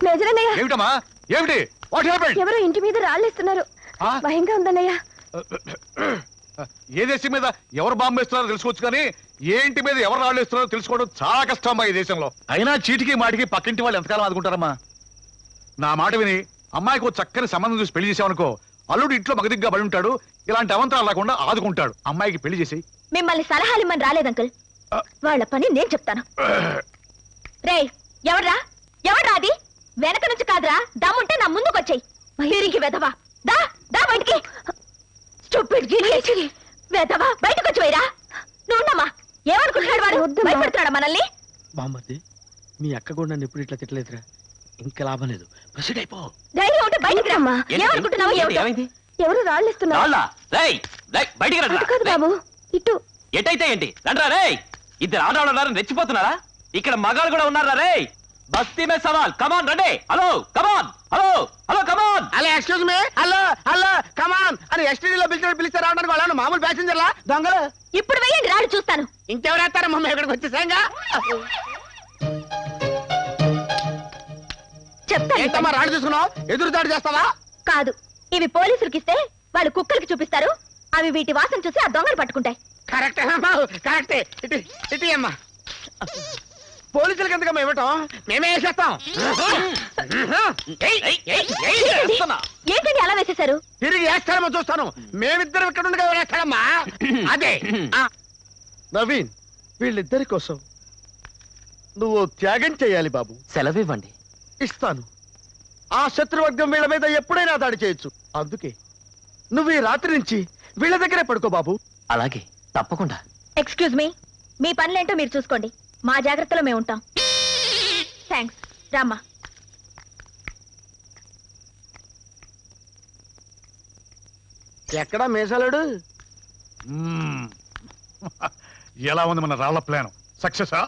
మేజరన్నయ్య ఏమిటమ్మా ఏమిటి what happened ఎవరో ఇంటి మీద రాళ్ళేస్తున్నారు ఆ? భయంగా ఉందన్నయ్య ఏ దేశం మీద ఎవరు బాంబు వేస్తున్నారో తెలుసుకోవచ్చు కానీ ఏ ఇంటి మీద ఎవరు రాళ్ళు వేస్తున్నారో తెలుసుకోవడం చాలా కష్టం అమ్మా ఈ దేశంలో అయినా చీటికి మాటికి పక్కింటి వాళ్ళు ఎంతకాలం ఆదుకుంటారమ్మా నా మాట విని అమ్మాయికి ఓ చక్కని సంబంధం చూసి పెళ్లి చేసావనుకో అల్లుడు ఇంట్లో మగదిగ్గా పడి ఉంటాడు ఇలాంటి అవంతరాలు లేకుండా ఆదుకుంటాడు అమ్మాయికి పెళ్లి చేసి మిమ్మల్ని సలహాలు ఇమ్మని రాలేదు అంకుల్ వాళ్ళ పని నేను చెప్తాను రేయ్ ఎవడ్రా ఎవడ్రా అది వెనక నుంచి కాదురా దమ్ముంటే నా ముందుకు వచ్చాయి తిరిగి వెదవా దా దా బయటికి స్టూపిడ్ గిలిసి వెదవా బయటకు వచ్చి వైరా నువ్వున్నమ్మా ఏమనుకుంటున్నాడు వాడు భయపడుతున్నాడా మనల్ని బామ్మర్ది మీ అక్క కూడా నన్ను ఎప్పుడు ఇట్లా తిట్టలేదురా ఇంకా లాభం లేదు ప్రొసీడ్ అయిపో ధైర్యం ఉంటే బయటికి రమ్మా ఏంటి? ఏమనుకుంటున్నావు ఏంటి? ఏమిటో? ఏమైంది? ఎవరు రాళ్ళు ఇస్తున్నారు రాళ్ళా? రేయ్, రేయ్, బయటికి రండి అటు కాదు బాబు ఇటు ఎటైతే ఏంటి రండ్రా రే ఇద్దరు ఆడవాళ్ళు ఉన్నారని రెచ్చిపోతున్నారా ఇక్కడ మగాళ్ళు కూడా ఉన్నారా రే బస్తీ మే సవాల్ కమాన్ రండి hello come on hello hello come on hello excuse me hello hello come on అని ఎస్టీడీలో పిలిచిన పిలిస్తే రావడానికి వాళ్ళని మామూలు ప్యాసింజర్లా దొంగలు ఇప్పుడు వెయ్యండి రాళ్ళు చూస్తాను ఇంకెవరు వేస్తారా మమ్మీ ఇక్కడికి వచ్చేసాంగా చెప్తాను ఏంటమ్మా రాడు తీసుకున్నావు ఎదురు దాడి చేస్తావా కాదు ఇవి పోలీసులకి ఇస్తే వాళ్ళు కుక్కలకి చూపిస్తారు అవి వీటి వాసన చూసి ఆ దొంగలు పట్టుకుంటాయి కరెక్టే అమ్మా కరెక్టే ఇటు ఇటు అమ్మా పోలీసులకి ఎందుకమ్మా ఇవ్వటం మేమే వేసేస్తాం ఏయ్, ఏయ్, ఏయ్, ఏయ్. ఏంటండి? ఏంటండి అలా వేసేశారు తిరిగి వేస్తారేమో చూస్తాను మేమిద్దరం ఇక్కడ ఉండగా వేస్తాడమ్మా అదే ఆ. నవీన్ వీళ్ళిద్దరి కోసం నువ్వు త్యాగం చేయాలి బాబు సెలవివ్వండి ఇస్తాను ఆ శత్రువర్గం వీళ్ళ మీద ఎప్పుడైనా దాడి చేయొచ్చు అందుకే నువ్వు ఈ రాత్రి నుంచి వీళ్ళ దగ్గరే పడుకో బాబు అలాగే తప్పకుండా ఎక్స్క్యూజ్ మీ మీ పనులేంటో మీరు చూసుకోండి మా జాగ్రత్తలో మేము ఉంటాం థ్యాంక్స్ రామ్మా ఎక్కడా మేసాలాడు మ్మ్. ఎలా ఉంది మన రాళ్ల ప్లాన్ సక్సెసా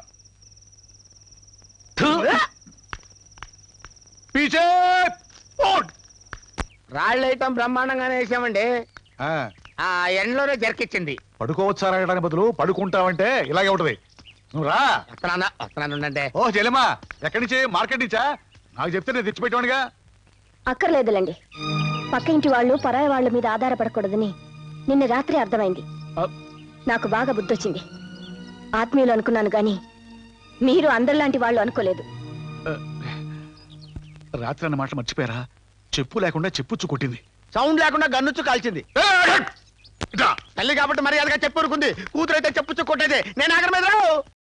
పీచే పోట్. రాళ్ళు వేయటం బ్రహ్మాండంగానే వేసామండి ఆ, ఆ ఎండలోనే జర్కిచ్చింది పడుకోవచ్చా రాయడానికి బదులు పడుకుంటావంటే ఇలాగే ఉంటది నువ్వు రా వస్తున్నానా వస్తున్నాను ఉండండి ఓ చెల్లెమ్మా ఎక్కడి నుంచి మార్కెట్ నుంచా నాకు చెప్తే నేను తెచ్చిపెట్టేవాడిగా అక్కర్లేదులండి పక్క ఇంటి వాళ్ళు పరాయి వాళ్ళ మీద ఆధారపడకూడదని నిన్న రాత్రి అర్థమైంది ఆ. నాకు బాగా బుద్ధొచ్చింది ఆత్మీయులు అనుకున్నాను గాని మీరు అందరిలాంటి వాళ్ళు అనుకోలేదు రాత్రి అన్న మాట మర్చిపోయారా చెప్పు లేకుండా చెప్పుచ్చు కొట్టింది సౌండ్ లేకుండా గన్నుచ్చు కాల్చింది ఏ, ఇట్రా. తల్లి కాబట్టి మర్యాదగా చెప్పు ఊరుకుంది కూతురైతే చెప్పుచ్చు కొట్టేదే నేను ఆగర మీద రావు